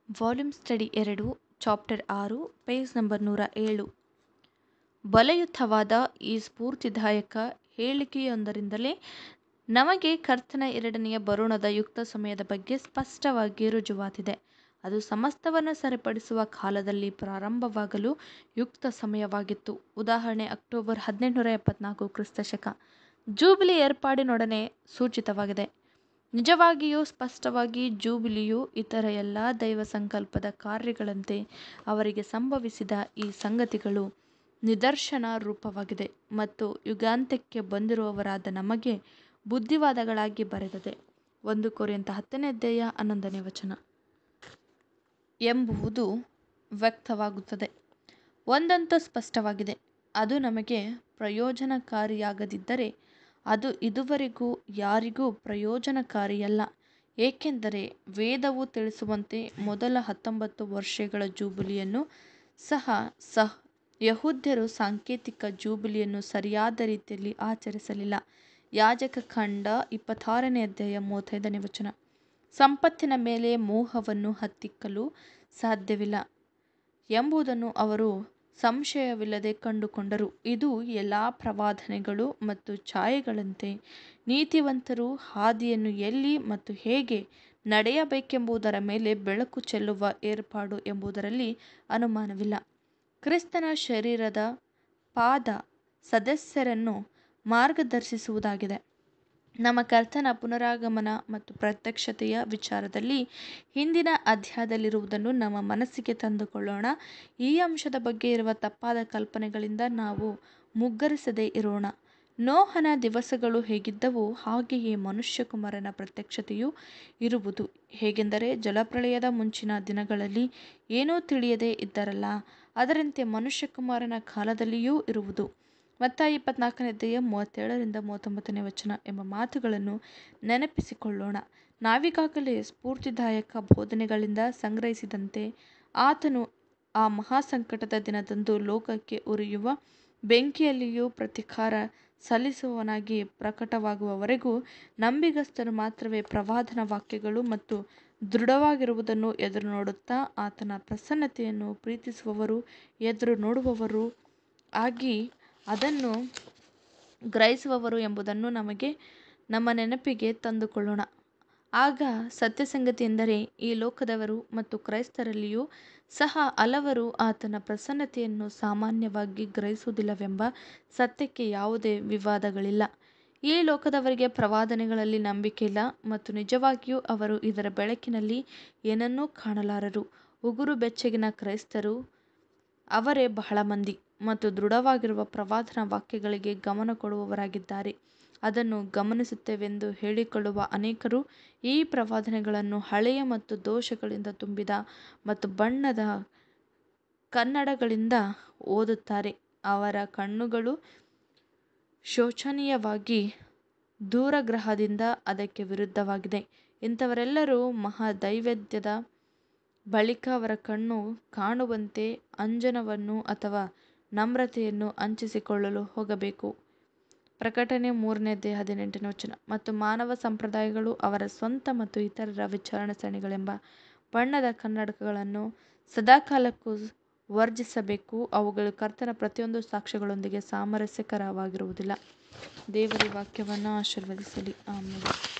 volume study ಎರಡು chapter ಆರು page number ನೂರ ಏಳು ಬಲಯುತವಾದ ಈ ಸ್ಫೂರ್ತಿದಾಯಕ ಹೇಳಿಕೆಯೊಂದರಿಂದಲೇ ನಮಗೆ ಕರ್ತನ ಎರಡನೆಯ ಬರೋಣದ ಯುಕ್ತ ಸಮಯದ ಬಗ್ಗೆ ಸ್ಪಷ್ಟವಾಗಿ ರುಜುವಾತಿದೆ ಅದು ಸಮಸ್ತವನ್ನು ಸರಿಪಡಿಸುವ ಕಾಲದಲ್ಲಿ ಪ್ರಾರಂಭವಾಗಲು ಯುಕ್ತ ಸಮಯವಾಗಿತ್ತು ಉದಾಹರಣೆ ಅಕ್ಟೋಬರ್ ಹದಿನೆಂಟುನೂರ ಎಪ್ಪತ್ನಾಲ್ಕು ಕ್ರಿಸ್ತಶಕ ಜೂಬಿಲಿ ಏರ್ಪಾಡಿನೊಡನೆ ಸೂಚಿತವಾಗಿದೆ ನಿಜವಾಗಿಯೂ ಸ್ಪಷ್ಟವಾಗಿ ಜೂಬಿಲಿಯು ಇತರ ಎಲ್ಲ ದೈವ ಸಂಕಲ್ಪದ ಕಾರ್ಯಗಳಂತೆ ಅವರಿಗೆ ಸಂಭವಿಸಿದ ಈ ಸಂಗತಿಗಳು ನಿದರ್ಶನ ರೂಪವಾಗಿದೆ ಮತ್ತು ಯುಗಾಂತ್ಯಕ್ಕೆ ಬಂದಿರುವವರಾದ ನಮಗೆ ಬುದ್ಧಿವಾದಗಳಾಗಿ ಬರೆದದೆ ಒಂದು ಕೊರಿಂಥ ಹತ್ತನೇ ಅಧ್ಯಾಯ ಹನ್ನೊಂದನೇ ವಚನ ಎಂಬುದು ವ್ಯಕ್ತವಾಗುತ್ತದೆ ಒಂದಂತೂ ಸ್ಪಷ್ಟವಾಗಿದೆ ಅದು ನಮಗೆ ಪ್ರಯೋಜನಕಾರಿಯಾಗದಿದ್ದರೆ ಅದು ಇದುವರೆಗೂ ಯಾರಿಗೂ ಪ್ರಯೋಜನಕಾರಿಯಲ್ಲ ಏಕೆಂದರೆ ವೇದವು ತಿಳಿಸುವಂತೆ ಮೊದಲ ಹತ್ತೊಂಬತ್ತು ವರ್ಷಗಳ ಜೂಬಿಲಿಯನ್ನು ಸಹ ಸಹ ಯಹೂದ್ಯರು ಸಾಂಕೇತಿಕ ಜೂಬಿಲಿಯನ್ನು ಸರಿಯಾದ ರೀತಿಯಲ್ಲಿ ಆಚರಿಸಲಿಲ್ಲ ಯಾಜಕ ಖಂಡ ಇಪ್ಪತ್ತಾರನೇ ಅಧ್ಯಾಯ ಮೂವತ್ತೈದನೇ ವಚನ ಸಂಪತ್ತಿನ ಮೇಲೆ ಮೋಹವನ್ನು ಹತ್ತಿಕ್ಕಲು ಸಾಧ್ಯವಿಲ್ಲ ಎಂಬುದನ್ನು ಅವರು ಸಂಶಯವಿಲ್ಲದೆ ಕಂಡುಕೊಂಡರು ಇದು ಎಲ್ಲ ಪ್ರವಾದನೆಗಳು ಮತ್ತು ಛಾಯೆಗಳಂತೆ ನೀತಿವಂತರು ಹಾದಿಯನ್ನು ಎಲ್ಲಿ ಮತ್ತು ಹೇಗೆ ನಡೆಯಬೇಕೆಂಬುದರ ಮೇಲೆ ಬೆಳಕು ಚೆಲ್ಲುವ ಏರ್ಪಾಡು ಎಂಬುದರಲ್ಲಿ ಅನುಮಾನವಿಲ್ಲ ಕ್ರಿಸ್ತನ ಶರೀರದ ಪಾದ ಸದಸ್ಯರನ್ನು ಮಾರ್ಗದರ್ಶಿಸುವುದಾಗಿದೆ ನಮ್ಮ ಕರ್ತನ ಪುನರಾಗಮನ ಮತ್ತು ಪ್ರತ್ಯಕ್ಷತೆಯ ವಿಚಾರದಲ್ಲಿ ಹಿಂದಿನ ಅಧ್ಯಾಯದಲ್ಲಿರುವುದನ್ನು ನಮ್ಮ ಮನಸ್ಸಿಗೆ ತಂದುಕೊಳ್ಳೋಣ ಈ ಅಂಶದ ಬಗ್ಗೆ ಇರುವ ತಪ್ಪಾದ ಕಲ್ಪನೆಗಳಿಂದ ನಾವು ಮುಗ್ಗರಿಸದೇ ಇರೋಣ ನೋಹನ ದಿವಸಗಳು ಹೇಗಿದ್ದವೋ ಹಾಗೆಯೇ ಮನುಷ್ಯಕುಮಾರನ ಪ್ರತ್ಯಕ್ಷತೆಯೂ ಇರುವುದು ಹೇಗೆಂದರೆ ಜಲಪ್ರಳಯದ ಮುಂಚಿನ ದಿನಗಳಲ್ಲಿ ಏನೂ ತಿಳಿಯದೇ ಇದ್ದರಲ್ಲ ಅದರಂತೆ ಮನುಷ್ಯಕುಮಾರನ ಕಾಲದಲ್ಲಿಯೂ ಇರುವುದು ಮತ್ತಾಯ ಇಪ್ಪತ್ನಾಲ್ಕನೇ ಅಧ್ಯಾಯ ಮೂವತ್ತೇಳರಿಂದ ಮೂವತ್ತೊಂಬತ್ತನೇ ವಚನ ಎಂಬ ಮಾತುಗಳನ್ನು ನೆನಪಿಸಿಕೊಳ್ಳೋಣ ನಾವೀಗಾಗಲೇ ಸ್ಫೂರ್ತಿದಾಯಕ ಬೋಧನೆಗಳಿಂದ ಸಂಗ್ರಹಿಸಿದಂತೆ ಆತನು ಆ ಮಹಾಸಂಕಟದ ದಿನದಂದು ಲೋಕಕ್ಕೆ ಉರಿಯುವ ಬೆಂಕಿಯಲ್ಲಿಯೂ ಪ್ರತೀಕಾರ ಸಲ್ಲಿಸುವವನಾಗಿ ಪ್ರಕಟವಾಗುವವರೆಗೂ ನಂಬಿಗಸ್ತರು ಮಾತ್ರವೇ ಪ್ರವಾದನ ವಾಕ್ಯಗಳು ಮತ್ತು ದೃಢವಾಗಿರುವುದನ್ನು ಎದುರು ನೋಡುತ್ತಾ ಆತನ ಪ್ರಸನ್ನತೆಯನ್ನು ಪ್ರೀತಿಸುವವರು ಎದುರು ನೋಡುವವರು ಆಗಿ ಅದನ್ನು ಗ್ರಹಿಸುವವರು ಎಂಬುದನ್ನು ನಮಗೆ ನಮ್ಮ ನೆನಪಿಗೆ ತಂದುಕೊಳ್ಳೋಣ ಆಗ ಸತ್ಯಸಂಗತಿ ಎಂದರೆ ಈ ಲೋಕದವರು ಮತ್ತು ಕ್ರೈಸ್ತರಲ್ಲಿಯೂ ಸಹ ಹಲವರು ಆತನ ಪ್ರಸನ್ನತೆಯನ್ನು ಸಾಮಾನ್ಯವಾಗಿ ಗ್ರಹಿಸುವುದಿಲ್ಲವೆಂಬ ಸತ್ಯಕ್ಕೆ ಯಾವುದೇ ವಿವಾದಗಳಿಲ್ಲ ಈ ಲೋಕದವರಿಗೆ ಪ್ರವಾದನೆಗಳಲ್ಲಿ ನಂಬಿಕೆಯಿಲ್ಲ ಮತ್ತು ನಿಜವಾಗಿಯೂ ಅವರು ಇದರ ಬೆಳಕಿನಲ್ಲಿ ಏನನ್ನೂ ಕಾಣಲಾರರು ಉಗುರು ಬೆಚ್ಚಗಿನ ಕ್ರೈಸ್ತರು ಅವರೇ ಬಹಳ ಮಂದಿ ಮತ್ತು ದೃಢವಾಗಿರುವ ಪ್ರವಾದನ ವಾಕ್ಯಗಳಿಗೆ ಗಮನ ಕೊಡುವವರಾಗಿದ್ದಾರೆ ಅದನ್ನು ಗಮನಿಸುತ್ತೇವೆಂದು ಹೇಳಿಕೊಳ್ಳುವ ಅನೇಕರು ಈ ಪ್ರವಾದನೆಗಳನ್ನು ಹಳೆಯ ಮತ್ತು ದೋಷಗಳಿಂದ ತುಂಬಿದ ಮತ್ತು ಬಣ್ಣದ ಕನ್ನಡಗಳಿಂದ ಓದುತ್ತಾರೆ ಅವರ ಕಣ್ಣುಗಳು ಶೋಚನೀಯವಾಗಿ ದೂರಗ್ರಹದಿಂದ ಅದಕ್ಕೆ ವಿರುದ್ಧವಾಗಿದೆ ಇಂಥವರೆಲ್ಲರೂ ಮಹಾದೈವೇದ್ಯದ ಬಳಿಕ ಅವರ ಕಣ್ಣು ಕಾಣುವಂತೆ ಅಂಜನವನ್ನು ಅಥವಾ ನಮ್ರತೆಯನ್ನು ಹಂಚಿಸಿಕೊಳ್ಳಲು ಹೋಗಬೇಕು ಪ್ರಕಟಣೆ ಮೂರನೇ ಅಧ್ಯಾಯ ಹದಿನೆಂಟನೇ ವಚನ ಮತ್ತು ಮಾನವ ಸಂಪ್ರದಾಯಗಳು ಅವರ ಸ್ವಂತ ಮತ್ತು ಇತರರ ವಿಚಾರಣೆ ಸರಣಿಗಳೆಂಬ ಬಣ್ಣದ ಕನ್ನಡಕಗಳನ್ನು ಸದಾಕಾಲಕ್ಕೂ ವರ್ಜಿಸಬೇಕು ಅವುಗಳು ಕರ್ತನ ಪ್ರತಿಯೊಂದು ಸಾಕ್ಷ್ಯಗಳೊಂದಿಗೆ ಸಾಮರಸ್ಯಕರವಾಗಿರುವುದಿಲ್ಲ ದೇವರ ವಾಕ್ಯವನ್ನು ಆಶೀರ್ವದಿಸಲಿ ಆಮೇಲೆ